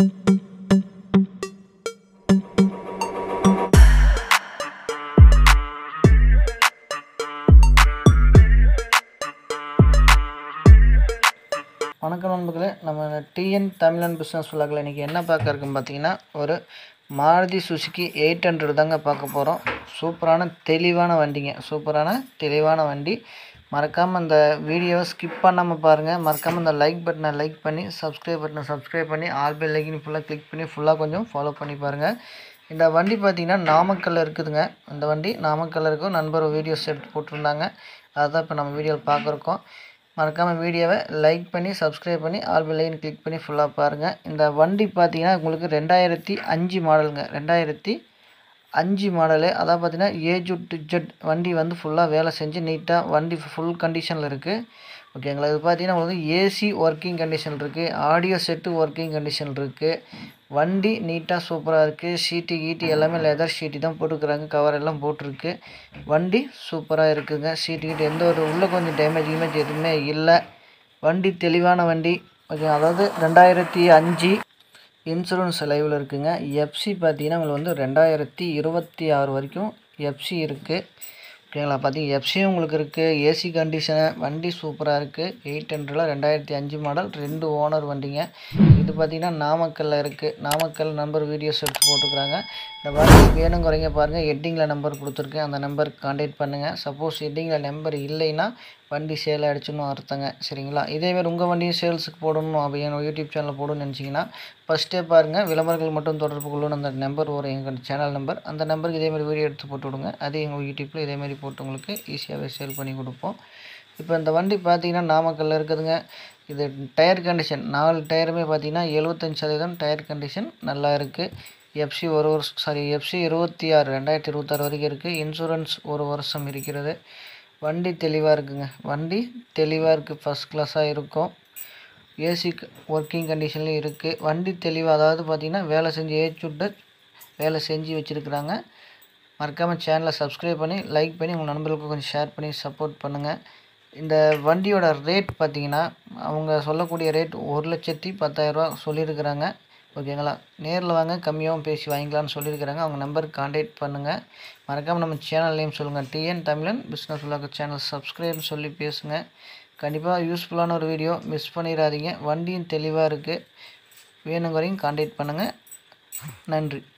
வணக்கம் நண்பர்களே நம்ம டிஎன் தமிழன் பிஸ்னஸ் விழாக்கில் இன்றைக்கி என்ன பார்க்க இருக்குன்னு பார்த்தீங்கன்னா ஒரு மாருதி சுசுக்கி எயிட் ஹண்ட்ரட் தாங்க பார்க்க போகிறோம் சூப்பரான தெளிவான வண்டிங்க சூப்பரான தெளிவான வண்டி மறக்காமல் அந்த வீடியோவை ஸ்கிப் பண்ணாமல் பாருங்கள் மறக்காமல் இந்த லைக் பட்டனை லைக் பண்ணி சப்ஸ்கிரைப் பட்டனை சப்ஸ்கிரைப் பண்ணி ஆல் பெல் லைக்கின் ஃபுல்லாக கிளிக் பண்ணி ஃபுல்லாக கொஞ்சம் ஃபாலோ பண்ணி பாருங்கள் இந்த வண்டி பார்த்திங்கன்னா நாமக்கல்ல இருக்குதுங்க இந்த வண்டி நாமக்கல்ல இருக்கும் நண்பர் வீடியோஸ் எடுத்து போட்டிருந்தாங்க அதுதான் இப்போ நம்ம வீடியோவில் பார்க்குறோம் மறக்காமல் வீடியோவை லைக் பண்ணி சப்ஸ்கிரைப் பண்ணி ஆல் பெல்லைன் கிளிக் பண்ணி ஃபுல்லாக பாருங்கள் இந்த வண்டி பார்த்தீங்கன்னா உங்களுக்கு ரெண்டாயிரத்தி அஞ்சு மாடலுங்க ரெண்டாயிரத்தி அஞ்சு மாடலு அதான் பார்த்தீங்கன்னா ஏஜ் டு ஜெட் வண்டி வந்து ஃபுல்லாக வேலை செஞ்சு நீட்டாக வண்டி ஃபுல் கண்டிஷனில் இருக்குது ஓகேங்களா இது பார்த்தீங்கன்னா உங்களுக்கு ஏசி ஒர்க்கிங் கண்டிஷன் இருக்குது ஆடியோ செட்டு ஒர்க்கிங் கண்டிஷன் இருக்குது வண்டி நீட்டாக சூப்பராக இருக்குது ஷீட்டு கீட்டு எல்லாமே லெதர் ஷீட்டு தான் போட்டுக்கிறாங்க கவர் எல்லாம் போட்டிருக்கு வண்டி சூப்பராக இருக்குங்க ஷீட்டு கீட்டு எந்த ஒரு உள்ளே கொஞ்சம் டேமேஜ் கிமேஜ் எதுவுமே இல்லை வண்டி தெளிவான வண்டி ஓகே அதாவது ரெண்டாயிரத்தி அஞ்சு இன்சூரன்ஸ் லைவில் இருக்குங்க எஃப்சி பார்த்தீங்கன்னா உங்களுக்கு வந்து ரெண்டாயிரத்தி இருபத்தி ஆறு வரைக்கும் எஃப்சி இருக்குது ஓகேங்களா பார்த்தீங்க எஃப்சியும் உங்களுக்கு இருக்குது ஏசி கண்டிஷனு வண்டி சூப்பராக இருக்குது எயிட் ஹண்ட்ரடில் ரெண்டாயிரத்தி அஞ்சு மாடல் ரெண்டு ஓனர் வண்டிங்க இது பார்த்திங்கன்னா நாமக்கல்லில் இருக்குது நாமக்கல் நம்பர் வீடியோஸ் எடுத்து போட்டுக்கிறாங்க இந்த வண்டி வேணும் குறைங்க பாருங்கள் ஹெட்டிங்கில் நம்பர் கொடுத்துருக்கேன் அந்த நம்பருக்கு கான்டாக்ட் பண்ணுங்கள் சப்போஸ் ஹெட்டிங்கில் நம்பர் இல்லைன்னா வண்டி சேல் ஆகிடுச்சுன்னு அர்த்தங்க சரிங்களா இதேமாரி உங்கள் வண்டியும் சேல்ஸுக்கு போடணும் அப்படின்னு யூடியூப் சேனலில் போடணும்னு நினச்சிங்கன்னா ஃபஸ்ட்டே பாருங்கள் விளம்பரங்கள் மட்டும் தொடர்பு கொள்ளணும் அந்த நம்பர் வரும் எங்கள் சேனல் நம்பர் அந்த நம்பருக்கு இதேமாதிரி வீடியோ எடுத்து போட்டு விடுங்க அதே எங்கள் யூடியூப்பில் இதேமாதிரி போட்டு உங்களுக்கு ஈஸியாகவே சேல் பண்ணி கொடுப்போம் இப்போ இந்த வண்டி பார்த்தீங்கன்னா நாமக்கல்லில் இருக்குதுங்க இது டயர் கண்டிஷன் நாலு டயருமே பார்த்தீங்கன்னா எழுபத்தஞ்சி சதவீதம் டயர் கண்டிஷன் நல்லா இருக்குது எஃப்சி ஒரு வருஷம் சாரி எஃப்சி இருபத்தி ஆறு ரெண்டாயிரத்தி இருபத்தாறு வரைக்கும் இருக்குது இன்சூரன்ஸ் ஒரு வருஷம் இருக்கிறது வண்டி தெளிவாக இருக்குங்க வண்டி தெளிவாக இருக்குது ஃபஸ்ட் கிளாஸாக இருக்கும் ஏசி ஒர்க்கிங் கண்டிஷன்லேயும் இருக்குது வண்டி தெளிவாக அதாவது பார்த்திங்கன்னா வேலை செஞ்சு ஏற்றி விட்டு வேலை செஞ்சு வச்சுருக்குறாங்க மறக்காமல் சேனலை சப்ஸ்கிரைப் பண்ணி லைக் பண்ணி உங்கள் நண்பர்களுக்கு கொஞ்சம் ஷேர் பண்ணி சப்போர்ட் பண்ணுங்கள் இந்த வண்டியோட ரேட் பார்த்திங்கன்னா அவங்க சொல்லக்கூடிய ரேட் ஒரு லட்சத்தி பத்தாயிரரூவா சொல்லியிருக்கிறாங்க ஓகேங்களா நேரில் வாங்க கம்மியாகவும் பேசி வாங்கிக்கலாம்னு சொல்லியிருக்கிறாங்க அவங்க நம்பருக்கு கான்டாக்ட் பண்ணுங்கள் மறக்காமல் நம்ம சேனல் நேம் சொல்லுங்கள் டிஎன் தமிழன் பிஸ்னஸ் உலக சேனல் சப்ஸ்கிரைப்னு சொல்லி பேசுங்க கண்டிப்பாக யூஸ்ஃபுல்லான ஒரு வீடியோ மிஸ் பண்ணிடாதீங்க வண்டியும் தெளிவாக இருக்குது வேணுங்கிறதையும் கான்டாக்ட் பண்ணுங்கள் நன்றி